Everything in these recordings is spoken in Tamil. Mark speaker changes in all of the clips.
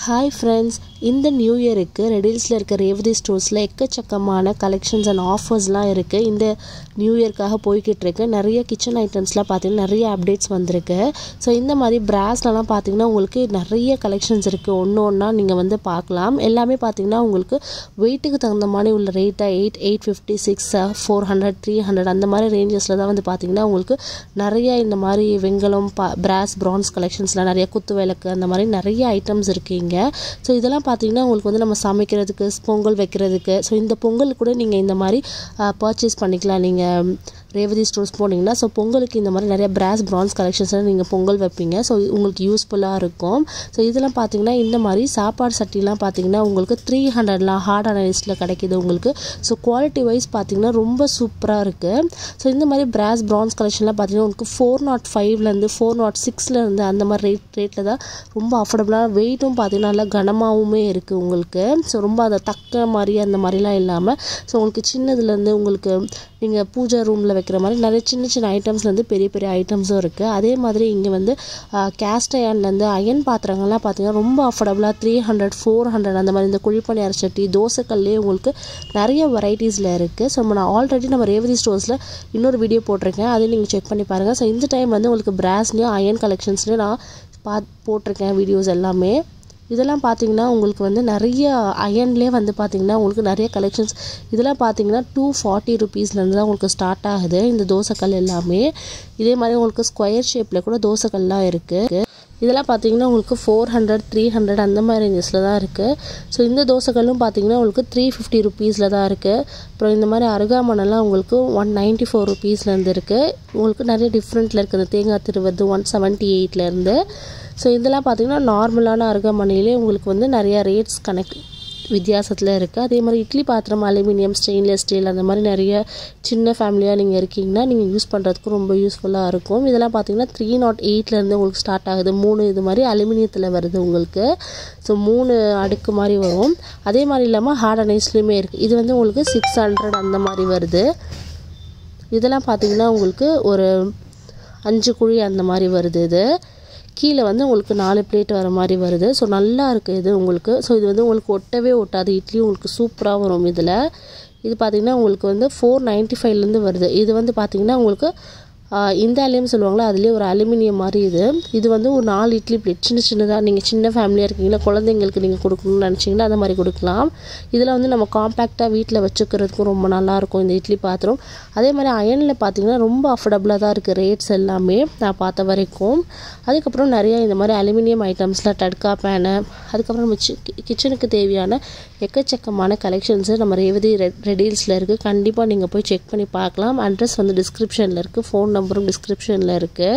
Speaker 1: ஹாய் ஃப்ரெண்ட்ஸ் இந்த நியூ இயருக்கு ரெடில்ஸில் இருக்க ரேவதி ஸ்டோர்ஸில் எக்கச்சக்கமான கலெக்ஷன்ஸ் அண்ட் ஆஃபர்ஸ்லாம் இருக்குது இந்த நியூ இயர்க்காக போய்கிட்டு இருக்கு நிறைய கிச்சன் ஐட்டம்ஸ்லாம் பார்த்தீங்கன்னா நிறைய அப்டேட்ஸ் வந்திருக்கு ஸோ இந்த மாதிரி பிராஸ்லலாம் பார்த்தீங்கன்னா உங்களுக்கு நிறைய கலெக்ஷன்ஸ் இருக்குது ஒன்று ஒன்றா நீங்கள் வந்து பார்க்கலாம் எல்லாமே பார்த்தீங்கன்னா உங்களுக்கு வெயிட்டுக்கு தகுந்த மாதிரி உள்ள ரேட்டாக eight eight fifty six four hundred three hundred அந்த மாதிரி ரேஞ்சஸில் தான் வந்து பார்த்தீங்கன்னா உங்களுக்கு நிறைய இந்த மாதிரி வெங்கலம் பா பிராஸ் பிரான்ஸ் கலெக்ஷன்ஸில் நிறைய குத்து விளக்கு அந்த மாதிரி நிறைய ஐட்டம்ஸ் இருக்குது இங்கே ஸோ இதெல்லாம் பார்த்தீங்கன்னா உங்களுக்கு வந்து நம்ம சமைக்கிறதுக்கு பொங்கல் வைக்கிறதுக்கு ஸோ இந்த பொங்கல் கூட நீங்கள் இந்த மாதிரி பர்ச்சேஸ் பண்ணிக்கலாம் நீங்கள் ரேவதி ஸ்டோர்ஸ் போனீங்கன்னா ஸோ பொங்கலுக்கு இந்த மாதிரி நிறைய பிராஸ் பிரான்ஸ் கலெக்ஷன்ஸில் நீங்கள் பொங்கல் வைப்பீங்க ஸோ உங்களுக்கு யூஸ்ஃபுல்லாக இருக்கும் ஸோ இதெல்லாம் பார்த்தீங்கன்னா இந்த மாதிரி சாப்பாடு சட்டிலாம் பார்த்தீங்கன்னா உங்களுக்கு த்ரீ ஹண்ட்ரட்லாம் ஹார்ட் அனலிஸ்ட்டில் கிடைக்கிது உங்களுக்கு ஸோ குவாலிட்டி வைஸ் பார்த்தீங்கன்னா ரொம்ப சூப்பராக இருக்குது ஸோ இந்த மாதிரி பிராஸ் பிரான்ஸ் கலெக்ஷன்லாம் பார்த்தீங்கன்னா உங்களுக்கு ஃபோர் நாட் ஃபைவ்லேருந்து ஃபோர் நாட் சிக்ஸ்லேருந்து அந்த மாதிரி ரேட் ரேட்டில் தான் ரொம்ப அஃபோர்டபுளாக வெயிட்டும் பார்த்தீங்கன்னா நல்லா கனமாகவுமே இருக்குது உங்களுக்கு ஸோ ரொம்ப அதை தக்க மாதிரி அந்த மாதிரிலாம் இல்லாமல் ஸோ உங்களுக்கு சின்னதுலேருந்து உங்களுக்கு நீங்கள் பூஜை ரூமில் வைக்கிற மாதிரி நிறைய சின்ன சின்ன ஐட்டம்ஸ்லேருந்து பெரிய பெரிய ஐட்டம்ஸும் இருக்குது அதே மாதிரி இங்கே வந்து கேஸ்ட் அயன்லேருந்து அயன் பாத்திரங்கள்லாம் பார்த்தீங்கன்னா ரொம்ப அஃபோர்டபுளாக த்ரீ ஹண்ட்ரட் ஃபோர் ஹண்ட்ரட் அந்த மாதிரி இந்த குழிப்பணியார சட்டி தோசைக்கல்லே உங்களுக்கு நிறைய வெரைட்டிஸில் இருக்குது ஸோ நான் ஆல்ரெடி நம்ம ரேவதி ஸ்டோர்ஸில் இன்னொரு வீடியோ போட்டிருக்கேன் அதையும் நீங்கள் செக் பண்ணி பாருங்கள் ஸோ இந்த டைம் வந்து உங்களுக்கு பிராஸ்லேயும் அயன் கலெக்ஷன்ஸ்லேயும் நான் பா போட்டிருக்கேன் வீடியோஸ் எல்லாமே இதெல்லாம் பார்த்தீங்கன்னா உங்களுக்கு வந்து நிறைய அயன்லேயே வந்து பார்த்தீங்கன்னா உங்களுக்கு நிறைய கலெக்ஷன்ஸ் இதெல்லாம் பார்த்தீங்கன்னா டூ ஃபார்ட்டி ருபீஸ்லேருந்து தான் உங்களுக்கு ஸ்டார்ட் ஆகுது இந்த தோசைக்கல் எல்லாமே இதே மாதிரி உங்களுக்கு ஸ்கொயர் ஷேப்பில் கூட தோசைக்கல்லாம் இருக்குது இதெல்லாம் பார்த்தீங்கன்னா உங்களுக்கு ஃபோர் ஹண்ட்ரட் த்ரீ ஹண்ட்ரட் அந்த மாதிரி ரேஞ்சஸில் தான் இருக்குது ஸோ இந்த தோசைக்கல்லும் பார்த்தீங்கன்னா உங்களுக்கு த்ரீ ஃபிஃப்டி ருபீஸில் தான் இருக்குது அப்புறம் இந்த மாதிரி அருகாமணெல்லாம் உங்களுக்கு ஒன் நைன்ட்டி ஃபோர் ருபீஸ்லேருந்து இருக்குது உங்களுக்கு நிறைய டிஃப்ரெண்ட்டில் இருக்குது தேங்காய் திருவது ஒன் செவன்ட்டி எயிட்லேருந்து ஸோ இதெல்லாம் பார்த்தீங்கன்னா நார்மலான அருகாமனையிலே உங்களுக்கு வந்து நிறையா ரேட்ஸ் கணக்கு வித்தியாசத்தில் இருக்குது அதே மாதிரி இட்லி பாத்திரம் அலுமினியம் ஸ்டெயின்லெஸ் ஸ்டீல் அந்த மாதிரி நிறைய சின்ன ஃபேமிலியாக நீங்கள் இருக்கீங்கன்னா நீங்கள் யூஸ் பண்ணுறதுக்கு ரொம்ப யூஸ்ஃபுல்லாக இருக்கும் இதெல்லாம் பார்த்தீங்கன்னா த்ரீ நாட் எயிட்லேருந்து உங்களுக்கு ஸ்டார்ட் ஆகுது மூணு இது மாதிரி அலுமினியத்தில் வருது உங்களுக்கு ஸோ மூணு அடுக்கு மாதிரி வரும் அதே மாதிரி இல்லாமல் ஹார்ட் அனைஸ்லேயுமே இருக்குது இது வந்து உங்களுக்கு சிக்ஸ் ஹண்ட்ரட் அந்த மாதிரி வருது இதெல்லாம் பார்த்தீங்கன்னா உங்களுக்கு ஒரு அஞ்சு குழி அந்த மாதிரி வருது இது கீழே வந்து உங்களுக்கு நாலு பிளேட் வர மாதிரி வருது ஸோ நல்லா இருக்குது இது உங்களுக்கு ஸோ இது வந்து உங்களுக்கு ஒட்டவே ஒட்டாது இட்லி உங்களுக்கு சூப்பராக வரும் இதில் இது பார்த்திங்கன்னா உங்களுக்கு வந்து ஃபோர் நைன்ட்டி ஃபைவ்லேருந்து வருது இது வந்து பார்த்திங்கன்னா உங்களுக்கு இந்த அலையும் சொல்லுவாங்களா அதுலேயே ஒரு அலுமினியம் மாதிரி இது இது வந்து ஒரு நாலு இட்லி பிளேட் சின்ன சின்னதாக நீங்கள் சின்ன ஃபேமிலியாக இருக்கீங்களா குழந்தைங்களுக்கு நீங்கள் கொடுக்கணும்னு நினச்சிங்கன்னா அந்த மாதிரி கொடுக்கலாம் இதில் வந்து நம்ம காம்பேக்டாக வீட்டில் வச்சுக்கிறதுக்கும் ரொம்ப நல்லாயிருக்கும் இந்த இட்லி பாத்திரம் அதே மாதிரி அயனில் பார்த்தீங்கன்னா ரொம்ப அஃபோர்டபுளாக தான் இருக்குது ரேட்ஸ் எல்லாமே நான் பார்த்த வரைக்கும் அதுக்கப்புறம் நிறைய இந்த மாதிரி அலுமினியம் ஐட்டம்ஸில் டட்கா பேனு அதுக்கப்புறம் நம்ம கிச்சனுக்கு தேவையான எக்கச்சக்கமான கலெக்ஷன்ஸு நம்ம ரேவதி ரெடீல்ஸில் இருக்குது கண்டிப்பாக நீங்கள் போய் செக் பண்ணி பார்க்கலாம் அட்ரஸ் வந்து டிஸ்கிரிப்ஷனில் இருக்குது ஃபோன் நம்பரும் டிஸ்கிரிப்ஷனில் இருக்குது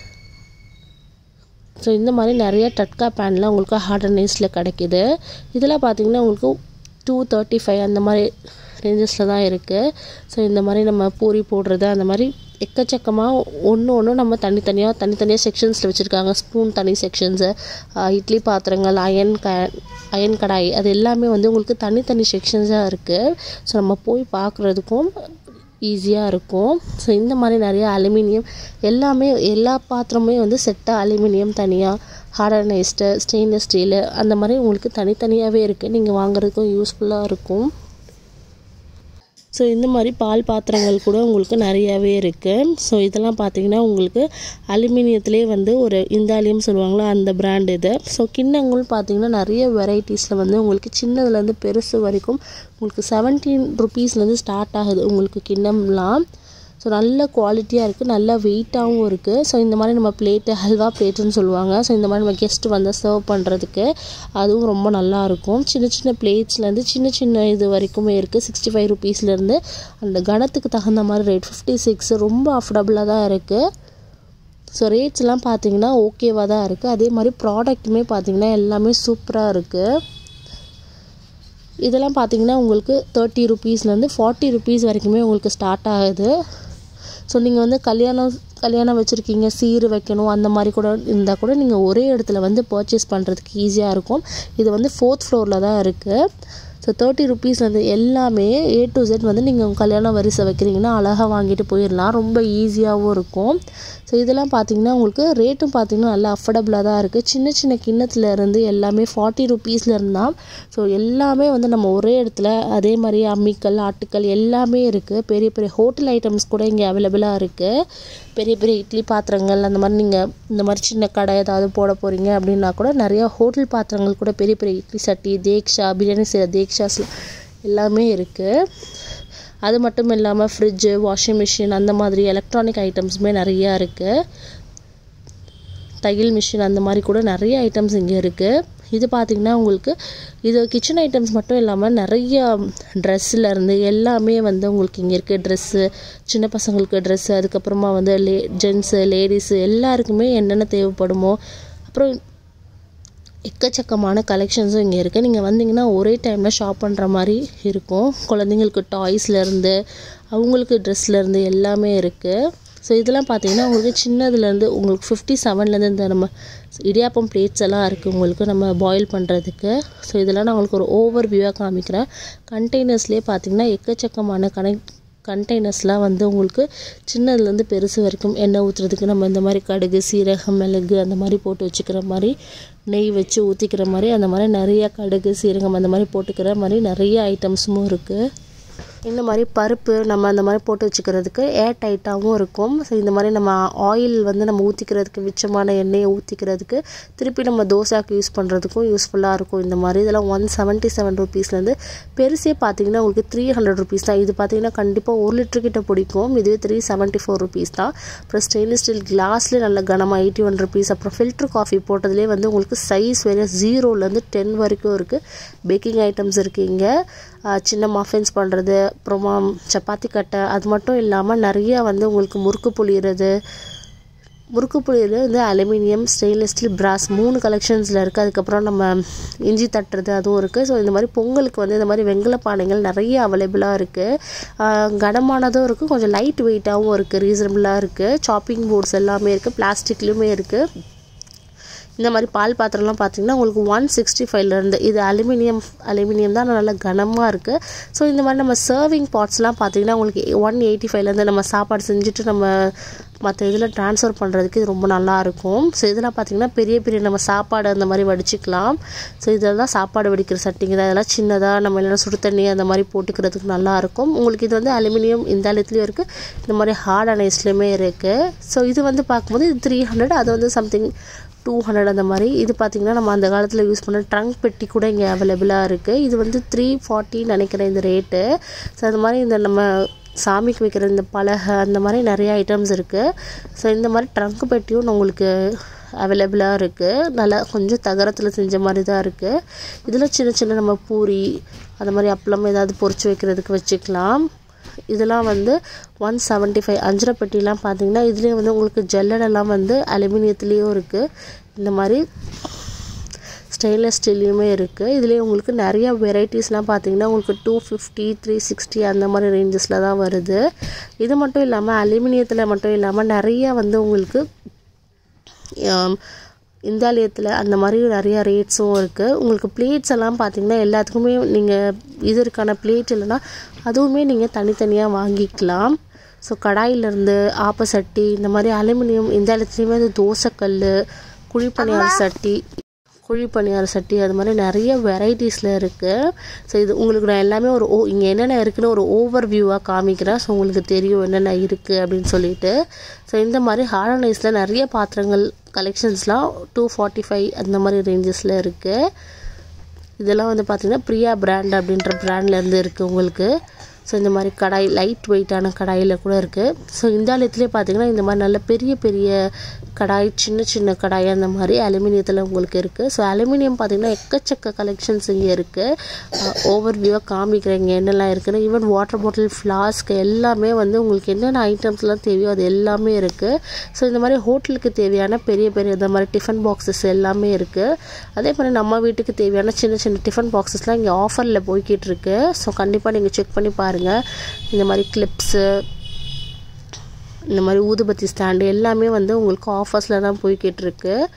Speaker 1: ஸோ இந்த மாதிரி நிறைய டட்கா பேன்லாம் உங்களுக்கு ஹார்ட் அண்ட் நைஸில் கிடைக்கிது இதெல்லாம் பார்த்தீங்கன்னா உங்களுக்கு டூ தேர்ட்டி ஃபைவ் அந்த மாதிரி ரேஞ்சஸில் தான் இருக்குது ஸோ இந்த மாதிரி நம்ம பூரி போடுறது அந்த மாதிரி எக்கச்சக்கமாக ஒன்று ஒன்று நம்ம தனித்தனியாக தனித்தனியாக செக்ஷன்ஸில் வச்சுருக்காங்க ஸ்பூன் தனி செக்ஷன்ஸு இட்லி பாத்திரங்கள் அயன் க அயன் கடாய் அது எல்லாமே வந்து உங்களுக்கு தனித்தனி செக்ஷன்ஸாக இருக்குது ஸோ நம்ம போய் பார்க்குறதுக்கும் ஈஸியாக இருக்கும் ஸோ இந்த மாதிரி நிறைய அலுமினியம் எல்லாமே எல்லா பாத்திரமே வந்து செட்டாக அலுமினியம் தனியாக ஹார்டனைஸ்டு ஸ்டெயின்லெஸ் ஸ்டீலு அந்த மாதிரி உங்களுக்கு தனித்தனியாகவே இருக்குது நீங்கள் வாங்குறதுக்கும் யூஸ்ஃபுல்லாக இருக்கும் ஸோ இந்த மாதிரி பால் பாத்திரங்கள் கூட உங்களுக்கு நிறையாவே இருக்குது ஸோ இதெல்லாம் பார்த்தீங்கன்னா உங்களுக்கு அலுமினியத்துலேயே வந்து ஒரு இந்தாலியம் சொல்லுவாங்களா அந்த பிராண்ட் இது ஸோ கிண்ணங்கள் பார்த்தீங்கன்னா நிறைய வெரைட்டிஸில் வந்து உங்களுக்கு சின்னதுலேருந்து பெருசு வரைக்கும் உங்களுக்கு செவன்டீன் ருபீஸ்லேருந்து ஸ்டார்ட் ஆகுது உங்களுக்கு கிண்ணம்லாம் ஸோ நல்ல குவாலிட்டியாக இருக்குது நல்ல வெயிட்டாகவும் இருக்குது ஸோ இந்த மாதிரி நம்ம பிளேட்டு ஹல்வா பிளேட்டுன்னு சொல்லுவாங்க ஸோ இந்த மாதிரி நம்ம கெஸ்ட்டு வந்தால் சர்வ் பண்ணுறதுக்கு அதுவும் ரொம்ப நல்லாயிருக்கும் சின்ன சின்ன பிளேட்ஸ்லேருந்து சின்ன சின்ன இது வரைக்குமே இருக்குது சிக்ஸ்டி ஃபைவ் ருபீஸ்லேருந்து அந்த கணத்துக்கு தகுந்த மாதிரி ரேட் ஃபிஃப்டி சிக்ஸ் ரொம்ப அஃபோர்டபுளாக தான் இருக்குது ஸோ ரேட்ஸ்லாம் பார்த்தீங்கன்னா ஓகேவாக தான் இருக்குது அதே மாதிரி ப்ராடக்ட்டுமே பார்த்தீங்கன்னா எல்லாமே சூப்பராக இருக்குது இதெல்லாம் பார்த்தீங்கன்னா உங்களுக்கு தேர்ட்டி ருபீஸ்லேருந்து ஃபார்ட்டி ருபீஸ் வரைக்குமே உங்களுக்கு ஸ்டார்ட் ஆகுது ஸோ நீங்கள் வந்து கல்யாணம் கல்யாணம் வச்சுருக்கீங்க சீர் வைக்கணும் அந்த மாதிரி கூட இருந்தால் கூட நீங்கள் ஒரே இடத்துல வந்து பர்ச்சேஸ் பண்ணுறதுக்கு ஈஸியாக இருக்கும் இது வந்து ஃபோர்த் ஃப்ளோரில் தான் இருக்குது ஸோ தேர்ட்டி ருபீஸ்லேருந்து எல்லாமே ஏ டு Z வந்து நீங்கள் உங்கள் கல்யாணம் வரிசை வைக்கிறீங்கன்னா அழகாக வாங்கிட்டு போயிடலாம் ரொம்ப ஈஸியாகவும் இருக்கும் ஸோ இதெல்லாம் பார்த்தீங்கன்னா உங்களுக்கு ரேட்டும் பார்த்தீங்கன்னா நல்லா அஃபோர்டபுளாக தான் இருக்குது சின்ன சின்ன கிண்ணத்துல இருந்து எல்லாமே ஃபார்ட்டி ருபீஸில் இருந்தால் ஸோ எல்லாமே வந்து நம்ம ஒரே இடத்துல அதே மாதிரி அம்மிக்கல் ஆட்டுக்கல் எல்லாமே இருக்குது பெரிய பெரிய ஹோட்டல் ஐட்டம்ஸ் கூட இங்கே அவைலபிளாக இருக்குது பெரிய பெரிய இட்லி பாத்திரங்கள் அந்த மாதிரி நீங்கள் இந்த மாதிரி சின்ன கடை ஏதாவது போட போகிறீங்க அப்படின்னா கூட நிறையா ஹோட்டல் பாத்திரங்கள் கூட பெரிய பெரிய இட்லி சட்டி தேக்ஷா பிரியாணி செய்கிற தேக்ஷாஸ் எல்லாமே இருக்குது அது மட்டும் இல்லாமல் ஃப்ரிட்ஜு வாஷிங் மிஷின் அந்த மாதிரி எலக்ட்ரானிக் ஐட்டம்ஸுமே நிறையா இருக்குது தையல் மிஷின் அந்த மாதிரி கூட நிறைய ஐட்டம்ஸ் இங்கே இருக்குது இது பார்த்திங்கன்னா உங்களுக்கு இது கிச்சன் ஐட்டம்ஸ் மட்டும் இல்லாமல் நிறைய ட்ரெஸ்ஸுலேருந்து எல்லாமே வந்து உங்களுக்கு இங்கே இருக்குது ட்ரெஸ்ஸு சின்ன பசங்களுக்கு ட்ரெஸ்ஸு அதுக்கப்புறமா வந்து லே ஜென்ஸு லேடிஸு எல்லாருக்குமே என்னென்ன தேவைப்படுமோ அப்புறம் எக்கச்சக்கமான கலெக்ஷன்ஸும் இங்கே இருக்குது நீங்கள் வந்தீங்கன்னா ஒரே டைமில் ஷாப் பண்ணுற மாதிரி இருக்கும் குழந்தைங்களுக்கு டாய்ஸ்லேருந்து அவங்களுக்கு ட்ரெஸ்லேருந்து எல்லாமே இருக்குது ஸோ இதெல்லாம் பார்த்தீங்கன்னா உங்களுக்கு சின்னதுலேருந்து உங்களுக்கு ஃபிஃப்டி செவன்லேருந்து இந்த நம்ம இடியாப்பம் பிளேட்ஸ் எல்லாம் இருக்குது உங்களுக்கு நம்ம பாயில் பண்ணுறதுக்கு ஸோ இதெல்லாம் நான் உங்களுக்கு ஒரு ஓவர் வியூவாக காமிக்கிறேன் கண்டெய்னர்ஸ்லேயே பார்த்தீங்கன்னா எக்கச்சக்கமான கனெக்ட் கண்டெய்னர்ஸ்லாம் வந்து உங்களுக்கு சின்னதுலேருந்து பெருசு வரைக்கும் எண்ணெய் ஊற்றுறதுக்கு நம்ம இந்த மாதிரி கடுகு சீரகம் மிளகு அந்த மாதிரி போட்டு வச்சுக்கிற மாதிரி நெய் வச்சு ஊற்றிக்கிற மாதிரி அந்த மாதிரி நிறைய கடுகு சீரகம் அந்த மாதிரி போட்டுக்கிற மாதிரி நிறைய ஐட்டம்ஸும் இருக்குது இந்த மாதிரி பருப்பு நம்ம அந்த மாதிரி போட்டு வச்சுக்கிறதுக்கு ஏர் டைட்டாகவும் இருக்கும் ஸோ இந்த மாதிரி நம்ம ஆயில் வந்து நம்ம ஊற்றிக்கிறதுக்கு மிச்சமான எண்ணெயை ஊற்றிக்கிறதுக்கு திருப்பி நம்ம தோசாக்கு யூஸ் பண்ணுறதுக்கும் யூஸ்ஃபுல்லாக இருக்கும் இந்த மாதிரி இதெல்லாம் ஒன் செவன்ட்டி செவன் ருபீஸ்லேருந்து பெருசே பார்த்தீங்கன்னா உங்களுக்கு த்ரீ ஹண்ட்ரட் ருபீஸ் தான் இது பார்த்தீங்கன்னா கண்டிப்பாக ஒரு லிட்டர் கிட்ட பிடிக்கும் இதுவே த்ரீ செவன்ட்டி ஃபோர் ருபீஸ் தான் அப்புறம் ஸ்டெயின்லெஸ் ஸ்டீல் கிளாஸ்லேயே நல்ல கனமாக எயிட்டி ஒன் ருபீஸ் அப்புறம் ஃபில்டர் காஃபி போட்டதுலேயே வந்து உங்களுக்கு சைஸ் வேறு ஜீரோலேருந்து டென் வரைக்கும் இருக்குது பேக்கிங் ஐட்டம்ஸ் இருக்குது இங்கே சின்ன மஃபின்ஸ் பண்ணுறது அப்புறமா சப்பாத்தி கட்டை அது மட்டும் இல்லாமல் நிறைய வந்து உங்களுக்கு முறுக்கு புளியறது முறுக்கு புளியறது வந்து அலுமினியம் ஸ்டெயின்லெஸ் ஸ்டீல் பிராஸ் மூணு கலெக்ஷன்ஸில் இருக்குது அதுக்கப்புறம் நம்ம இஞ்சி தட்டுறது அதுவும் இருக்குது ஸோ இந்த மாதிரி பொங்கலுக்கு வந்து இந்த மாதிரி வெங்கல பானைகள் நிறைய அவைலபிளாக இருக்குது கனமானதும் இருக்குது கொஞ்சம் லைட் வெயிட்டாகவும் இருக்குது ரீசனபிளாக இருக்குது சாப்பிங் போர்ட்ஸ் எல்லாமே இருக்குது பிளாஸ்டிக்லேயுமே இருக்குது இந்த மாதிரி பால் பாத்திரம்லாம் பார்த்தீங்கன்னா உங்களுக்கு ஒன் சிக்ஸ்டி ஃபைவ்லேருந்து இது அலுமினியம் அலுமினியம் தான் நல்லா கனமாக இருக்குது ஸோ இந்த மாதிரி நம்ம சர்விங் பாட்ஸ்லாம் பார்த்தீங்கன்னா உங்களுக்கு ஒன் எயிட்டி ஃபைவ்லேருந்து நம்ம சாப்பாடு செஞ்சுட்டு நம்ம மற்ற இதில் ட்ரான்ஸ்ஃபர் பண்ணுறதுக்கு இது ரொம்ப நல்லாயிருக்கும் ஸோ இதெல்லாம் பார்த்திங்கன்னா பெரிய பெரிய நம்ம சாப்பாடு அந்த மாதிரி வடிச்சிக்கலாம் ஸோ இதெல்லாம் சாப்பாடு வடிக்கிற சட்டிங்க தான் இதெல்லாம் சின்னதாக நம்ம இல்லைனா சுடு தண்ணி அந்த மாதிரி போட்டுக்கிறதுக்கு நல்லாயிருக்கும் உங்களுக்கு இது வந்து அலுமினியம் இந்த அலத்துலேயும் இருக்குது இந்த மாதிரி ஹார்ட் அனைஸ்லேயுமே இருக்குது ஸோ இது வந்து பார்க்கும்போது இது த்ரீ ஹண்ட்ரட் அது வந்து சம்திங் டூ ஹண்ட்ரட் அந்த மாதிரி இது பார்த்திங்கன்னா நம்ம அந்த காலத்தில் யூஸ் பண்ண ட்ரங்க் பெட்டி கூட இங்கே அவைலபிளாக இருக்குது இது வந்து த்ரீ ஃபார்ட்டின்னு நினைக்கிறேன் இந்த ரேட்டு ஸோ அந்த மாதிரி இந்த நம்ம சாமிக்கு வைக்கிற இந்த பலகை அந்த மாதிரி நிறைய ஐட்டம்ஸ் இருக்குது ஸோ இந்த மாதிரி ட்ரங்க் பெட்டியும் உங்களுக்கு அவைலபிளாக இருக்குது நல்லா கொஞ்சம் தகரத்தில் செஞ்ச மாதிரி தான் இருக்குது இதில் சின்ன சின்ன நம்ம பூரி அந்த மாதிரி அப்பளம் ஏதாவது பொறிச்சு வைக்கிறதுக்கு வச்சுக்கலாம் இதெல்லாம் வந்து ஒன் செவன்ட்டி ஃபைவ் அஞ்சரை பெட்டிலாம் பார்த்தீங்கன்னா இதுலேயே வந்து உங்களுக்கு ஜல்லடெல்லாம் வந்து அலுமினியத்துலேயும் இருக்குது இந்த மாதிரி ஸ்டெயின்லெஸ் ஸ்டீல்லையுமே இருக்குது இதுலேயே உங்களுக்கு நிறைய வெரைட்டிஸ்லாம் பார்த்தீங்கன்னா உங்களுக்கு டூ ஃபிஃப்டி த்ரீ சிக்ஸ்டி அந்த மாதிரி ரேஞ்சஸில் தான் வருது இது மட்டும் இல்லாமல் அலுமினியத்தில் மட்டும் இல்லாமல் நிறைய வந்து உங்களுக்கு இந்தாலியத்தில் அந்த மாதிரி நிறையா ரேட்ஸும் இருக்குது உங்களுக்கு பிளேட்ஸ் எல்லாம் பார்த்தீங்கன்னா எல்லாத்துக்குமே நீங்கள் இதற்கான பிளேட் இல்லைன்னா அதுவுமே நீங்கள் தனித்தனியாக வாங்கிக்கலாம் ஸோ கடாயிலேருந்து ஆப்பசட்டி இந்த மாதிரி அலுமினியம் இந்த இடத்துலையுமே வந்து தோசைக்கல் குழிப்பணியார சட்டி குழிப்பணியார சட்டி அது மாதிரி நிறைய வெரைட்டிஸில் இருக்குது ஸோ இது உங்களுக்கு நான் எல்லாமே ஒரு ஓ இங்கே என்னென்ன இருக்குன்னு ஒரு ஓவர் வியூவாக காமிக்கிறேன் ஸோ உங்களுக்கு தெரியும் என்னென்ன இருக்குது அப்படின்னு சொல்லிட்டு ஸோ இந்த மாதிரி ஹார்டனைஸில் நிறைய பாத்திரங்கள் கலெக்ஷன்ஸ்லாம் டூ ஃபார்ட்டி ஃபைவ் அந்த மாதிரி ரேஞ்சஸில் இருக்குது இதெல்லாம் வந்து பார்த்திங்கன்னா பிரியா பிராண்ட் அப்படின்ற பிராண்ட்லேருந்து இருக்குது உங்களுக்கு ஸோ இந்த மாதிரி கடாய் லைட் வெயிட்டான கடாயில் கூட இருக்குது ஸோ இந்த ஆலயத்துலேயே பார்த்தீங்கன்னா இந்த மாதிரி நல்ல பெரிய பெரிய கடாய் சின்ன சின்ன கடாய் அந்த மாதிரி அலுமினியத்தில் உங்களுக்கு இருக்குது ஸோ அலுமினியம் பார்த்திங்கன்னா எக்கச்சக்க கலெக்ஷன்ஸ் இங்கே இருக்குது ஓவர் வியூவாக காமிக்கிறேன் இங்கே என்னெல்லாம் இருக்குன்னு ஈவன் வாட்டர் பாட்டில் ஃப்ளாஸ்க் எல்லாமே வந்து உங்களுக்கு என்னென்ன ஐட்டம்ஸ்லாம் தேவையோ அது எல்லாமே இருக்குது ஸோ இந்த மாதிரி ஹோட்டலுக்கு தேவையான பெரிய பெரிய இந்த மாதிரி டிஃபன் பாக்ஸஸ் எல்லாமே இருக்குது அதே மாதிரி நம்ம வீட்டுக்கு தேவையான சின்ன சின்ன டிஃபன் பாக்ஸஸ்லாம் இங்கே ஆஃபரில் போய்கிட்டு இருக்கு ஸோ கண்டிப்பாக நீங்கள் செக் பண்ணி பாருங்கள் இந்த மாதிரி கிளிப்ஸு இந்த மாதிரி ஊதுபத்தி ஸ்டாண்டு எல்லாமே வந்து உங்களுக்கு ஆஃபர்ஸில் தான் போய்கிட்டு இருக்கு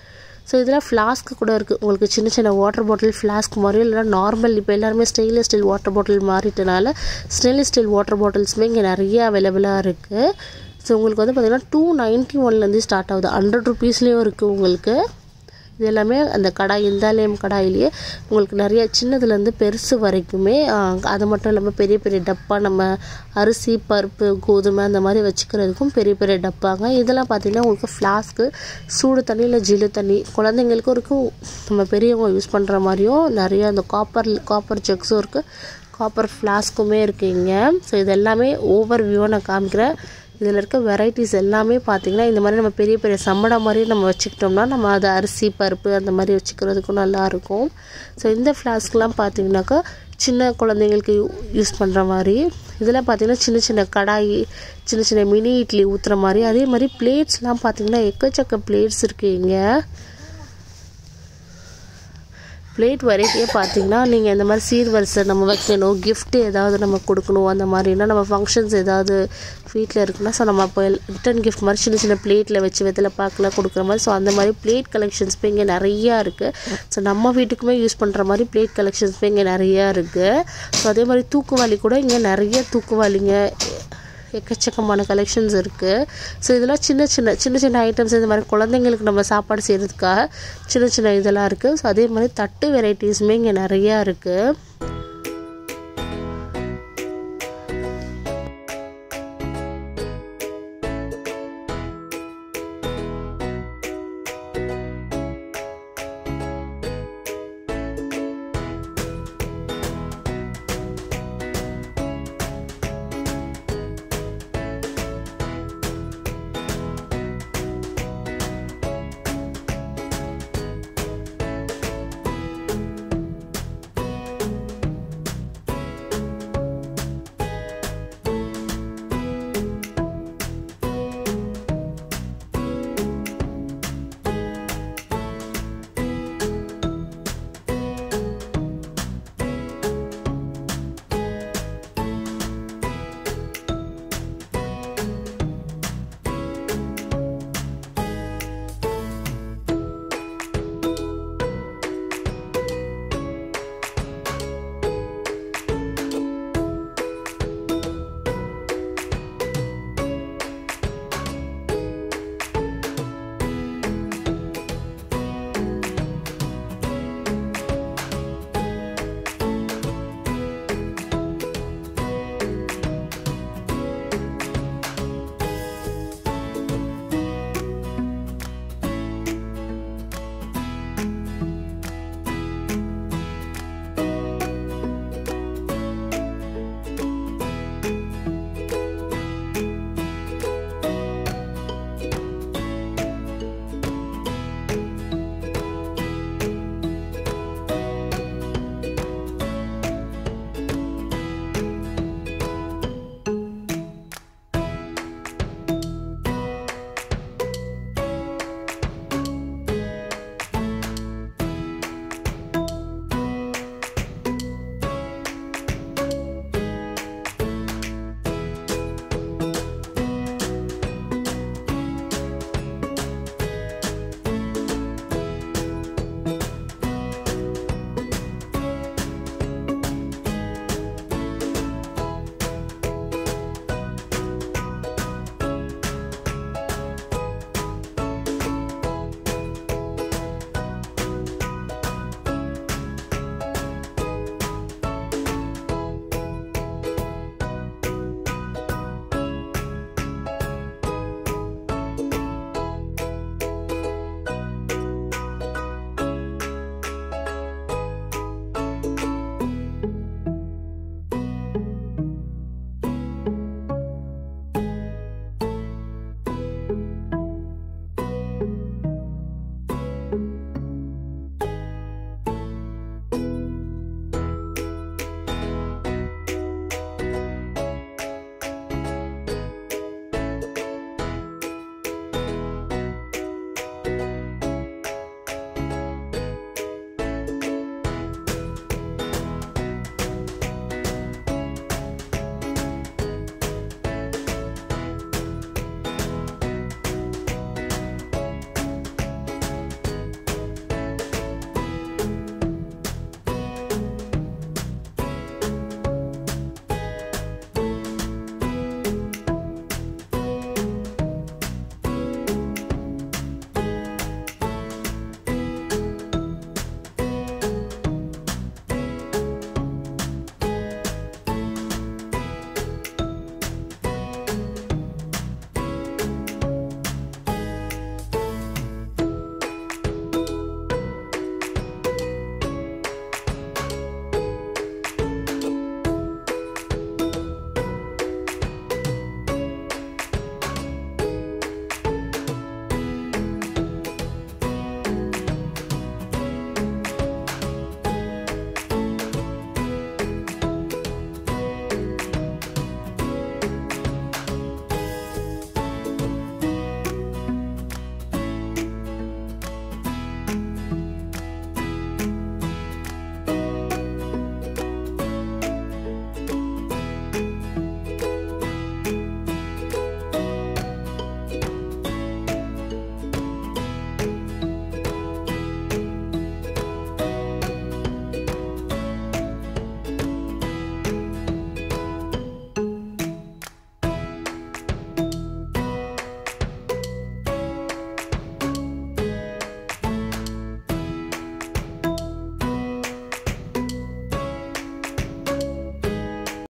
Speaker 1: ஸோ இதில் ஃப்ளாஸ்க்கு கூட இருக்குது உங்களுக்கு சின்ன சின்ன வாட்டர் பாட்டில் ஃப்ளாஸ்க் மாதிரி இல்லைனா நார்மல் இப்போ எல்லாருமே ஸ்டெயின்லெஸ் ஸ்டீல் வாட்டர் பாட்டில் மாறிட்டனால ஸ்டெயின்லெஸ் ஸ்டீல் வாட்டர் பாட்டில்ஸுமே இங்கே நிறைய அவைலபிளாக இருக்குது ஸோ உங்களுக்கு வந்து பார்த்திங்கன்னா டூ நைன்ட்டி ஒன்லேருந்து ஸ்டார்ட் ஆகுது ஹண்ட்ரட் ருபீஸ்லேயும் இருக்குது உங்களுக்கு இது எல்லாமே அந்த கடாய் இந்தாலியம் கடாயிலேயே உங்களுக்கு நிறைய சின்னதுலேருந்து பெருசு வரைக்குமே அது மட்டும் இல்லாமல் பெரிய பெரிய டப்பா நம்ம அரிசி பருப்பு கோதுமை அந்த மாதிரி வச்சுக்கிறதுக்கும் பெரிய பெரிய டப்பாங்க இதெல்லாம் பார்த்திங்கன்னா உங்களுக்கு ஃப்ளாஸ்க்கு சூடு தண்ணி இல்லை ஜில்லு தண்ணி குழந்தைங்களுக்கும் இருக்கும் நம்ம பெரியவங்க யூஸ் பண்ணுற மாதிரியும் நிறைய அந்த காப்பர் காப்பர் ஜக்ஸும் இருக்குது காப்பர் ஃப்ளாஸ்க்குமே இருக்குது இங்கே ஸோ இது எல்லாமே ஓவர் வியூவாக நான் காமிக்கிறேன் இதில் இருக்க வெரைட்டிஸ் எல்லாமே பார்த்திங்கன்னா இந்த மாதிரி நம்ம பெரிய பெரிய சம்படம் மாதிரி நம்ம வச்சுக்கிட்டோம்னா நம்ம அதை அரிசி பருப்பு அந்த மாதிரி வச்சுக்கிறதுக்கும் நல்லாயிருக்கும் ஸோ இந்த ஃப்ளாஸ்க்லாம் பார்த்திங்கனாக்கா சின்ன குழந்தைங்களுக்கு யூஸ் பண்ணுற மாதிரி இதில் பார்த்திங்கன்னா சின்ன சின்ன கடாய் சின்ன சின்ன மினி இட்லி ஊற்றுற மாதிரி அதே மாதிரி பிளேட்ஸ்லாம் பார்த்திங்கன்னா எக்கச்சக்க பிளேட்ஸ் இருக்குது இங்கே பிளேட் வெரைட்டியே பார்த்தீங்கன்னா நீங்கள் இந்த மாதிரி சீர்வரிசை நம்ம வைக்கணும் கிஃப்ட்டு ஏதாவது நம்ம கொடுக்கணும் அந்த மாதிரினா நம்ம ஃபங்க்ஷன்ஸ் ஏதாவது வீட்டில் இருக்குன்னா ஸோ நம்ம இப்போ ரிட்டன் கிஃப்ட் மாதிரி சின்ன சின்ன பிளேட்டில் வச்சு வெத்தலை பார்க்கல கொடுக்குற மாதிரி ஸோ அந்த மாதிரி பிளேட் கலெக்ஷன்ஸ் இப்போ இங்கே நிறையா இருக்குது ஸோ நம்ம வீட்டுக்குமே யூஸ் பண்ணுற மாதிரி பிளேட் கலெக்ஷன்ஸ் இப்போ இங்கே நிறையா இருக்குது ஸோ அதே மாதிரி தூக்குவாளி கூட இங்கே நிறைய தூக்குவாளிங்க எக்கச்சக்கமான கலெக்ஷன்ஸ் இருக்குது ஸோ இதெல்லாம் சின்ன சின்ன சின்ன சின்ன ஐட்டம்ஸ் இந்த மாதிரி குழந்தைங்களுக்கு நம்ம சாப்பாடு செய்கிறதுக்காக சின்ன சின்ன இதெல்லாம் இருக்குது ஸோ அதே மாதிரி தட்டு வெரைட்டிஸுமே இங்கே நிறையா இருக்குது